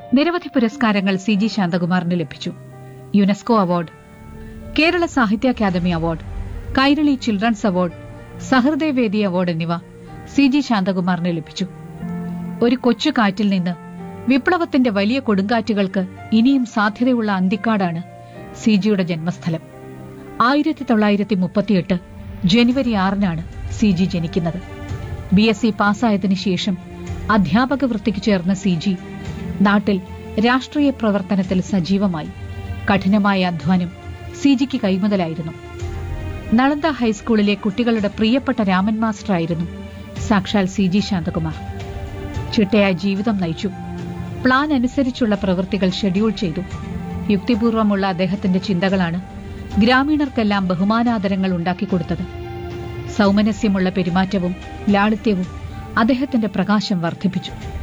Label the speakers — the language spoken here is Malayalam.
Speaker 1: നിരവധി പുരസ്കാരങ്ങൾ സി ജി ശാന്തകുമാറിന് ലഭിച്ചു UNESCO award Kerala Sahitya Akademi award Kairali children's award Sahrudayavedi award എന്നിവ സി ജി ശാന്തകുമാറിന് ലഭിച്ചു ഒരു കൊച്ചു കാറ്റിൽ നിന്ന് വിപ്ലവത്തിന്റെ വലിയ കൊടുങ്കാറ്റുകൾക്ക് ഇനിയും സാധ്യതയുള്ള അന്തിക്കാടാണ് സി ജിയുടെ ജന്മസ്ഥലം ആയിരത്തി തൊള്ളായിരത്തി മുപ്പത്തിയെട്ട് ജനുവരി ആറിനാണ് സി ജി ജനിക്കുന്നത് ബി എസ് സി പാസ്സായതിനു ശേഷം അധ്യാപക വൃത്തിക്ക് ചേർന്ന സി ജി നാട്ടിൽ രാഷ്ട്രീയ പ്രവർത്തനത്തിൽ സജീവമായി കഠിനമായ അധ്വാനം സി ജിക്ക് കൈമുതലായിരുന്നു നളന്ദ ഹൈസ്കൂളിലെ കുട്ടികളുടെ പ്രിയപ്പെട്ട രാമൻ മാസ്റ്ററായിരുന്നു സാക്ഷാൽ സി ജി ശാന്തകുമാർ ചിട്ടയായ ജീവിതം നയിച്ചു പ്ലാൻ അനുസരിച്ചുള്ള പ്രവൃത്തികൾ ഷെഡ്യൂൾ ചെയ്തു യുക്തിപൂർവമുള്ള അദ്ദേഹത്തിന്റെ ചിന്തകളാണ് ഗ്രാമീണർക്കെല്ലാം ബഹുമാനാദരങ്ങൾ ഉണ്ടാക്കിക്കൊടുത്തത് സൗമനസ്യമുള്ള പെരുമാറ്റവും ലാളിത്യവും അദ്ദേഹത്തിന്റെ പ്രകാശം വർദ്ധിപ്പിച്ചു